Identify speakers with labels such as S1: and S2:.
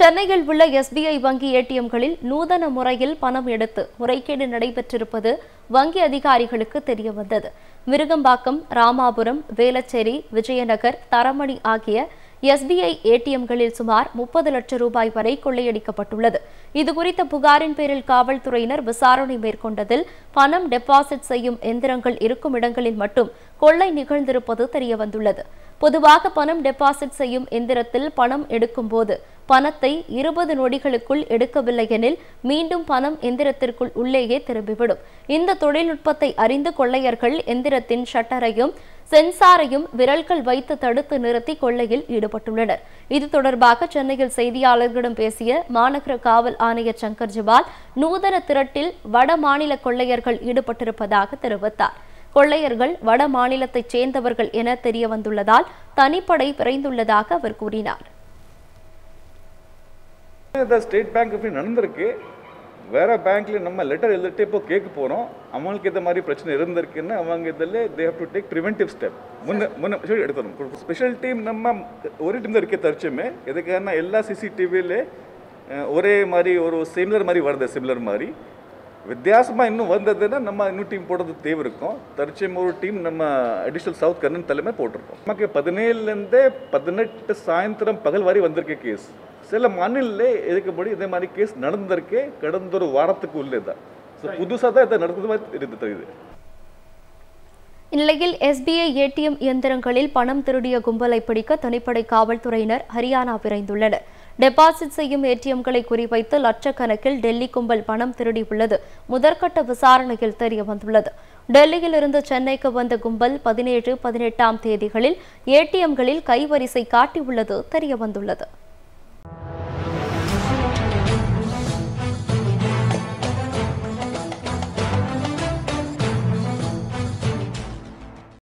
S1: சென்னையில் உள்ள எஸ்பிஐ வங்கி ஏடிஎம்களில் நூதன முறையில் பணம் எடுத்து முறைகேடு நடைபெற்றிருப்பது வங்கி அதிகாரிகளுக்கு தெரியவந்தது மிருகம்பாக்கம் ராமாபுரம் வேளச்சேரி விஜயநகர் தரமணி ஆகிய எஸ்பிஐ ஏடிஎம்களில் சுமார் முப்பது லட்சம் ரூபாய் வரை கொள்ளையடிக்கப்பட்டுள்ளது இதுகுறித்த புகாரின் பேரில் காவல்துறையினர் விசாரணை மேற்கொண்டதில் பணம் டெபாசிட் செய்யும் எந்திரங்கள் இருக்கும் இடங்களில் மட்டும் கொள்ளை நிகழ்ந்திருப்பது தெரியவந்துள்ளது பொதுவாக பணம் டெபாசிட் செய்யும் எந்திரத்தில் பணம் எடுக்கும்போது பணத்தை இருபது நொடிகளுக்குள் எடுக்கவில்லை எனில் மீண்டும் பணம் எந்திரத்திற்குள் உள்ளேயே திரும்பிவிடும் இந்த தொழில்நுட்பத்தை அறிந்து கொள்ளையர்கள் எந்திரத்தின் ஷட்டரையும் சென்சாரையும் விரல்கள் வைத்து தடுத்து நிறுத்தி கொள்ளையில் ஈடுபட்டுள்ளனர் இது தொடர்பாக சென்னையில் செய்தியாளர்களிடம் பேசிய மாநகர காவல் ஆணையர் சங்கர் ஜிவால் நூதன திரட்டில் வட மாநில கொள்ளையர்கள் ஈடுபட்டிருப்பதாக தெரிவித்தார் கொள்ளையர்கள் வட மாநிலத்தைச் சேர்ந்தவர்கள் என தெரிய வந்துள்ளதால் தனிப்படை விரைந்துள்ளதாக அவர் கூறினார்
S2: இந்த ஸ்டேட் பேங்க் இப்படி நடந்திருக்கு வேற பேங்க்ல நம்ம லெட்டர் எழுதிட்டு இப்போ கேட்க போறோம் அவங்களுக்கு இந்த மாதிரி பிரச்சனை இருந்திருக்குன்னு அவங்க இதில் they have to take preventive step முன்ன முன்ன சரி எடுத்துடணும் ஸ்பெஷல் டீம் நம்ம ஒரு டீம் தான் இருக்க தரிச்சுமே இதுக்கான எல்லா சிசிடிவியில ஒரே மாதிரி ஒரு சிமிலர் மாதிரி வருது சிமிலர் மாதிரி வித்தியாசமாக இன்னும் வந்ததுன்னா நம்ம இன்னும் டீம் போடுறது தேவை இருக்கும் தற்சயம் ஒரு டீம் நம்ம அடிஷனல் சவுத் கர்னன் தலைமை போட்டிருக்கோம் நமக்கு பதினேழுலேருந்தே பதினெட்டு சாயந்தரம் பகல் வரை வந்திருக்க கேஸ் சில மாநில இதுக்குபடி இதே மாதிரி கேஸ் நடந்திருக்கு கடந்த ஒரு வாரத்துக்கு உள்ளே தான் ஸோ புதுசாக தான் இதை நடந்தது மாதிரி இருந்து தெரியுது
S1: இந்நிலையில் எஸ்பிஐ ஏடிஎம் இயந்திரங்களில் பணம் திருடிய கும்பலை பிடிக்க தனிப்படை காவல்துறையினர் ஹரியானா விரைந்துள்ளனர் டெபாசிட் செய்யும் ஏடிஎம்களை குறிவைத்து லட்சக்கணக்கில் டெல்லி கும்பல் பணம் திருடியுள்ளது முதற்கட்ட விசாரணையில் தெரிய வந்துள்ளது டெல்லியிலிருந்து சென்னைக்கு வந்த கும்பல் பதினேழு பதினெட்டாம் தேதிகளில் ஏடிஎம்களில் கைவரிசை காட்டியுள்ளது தெரிய வந்துள்ளது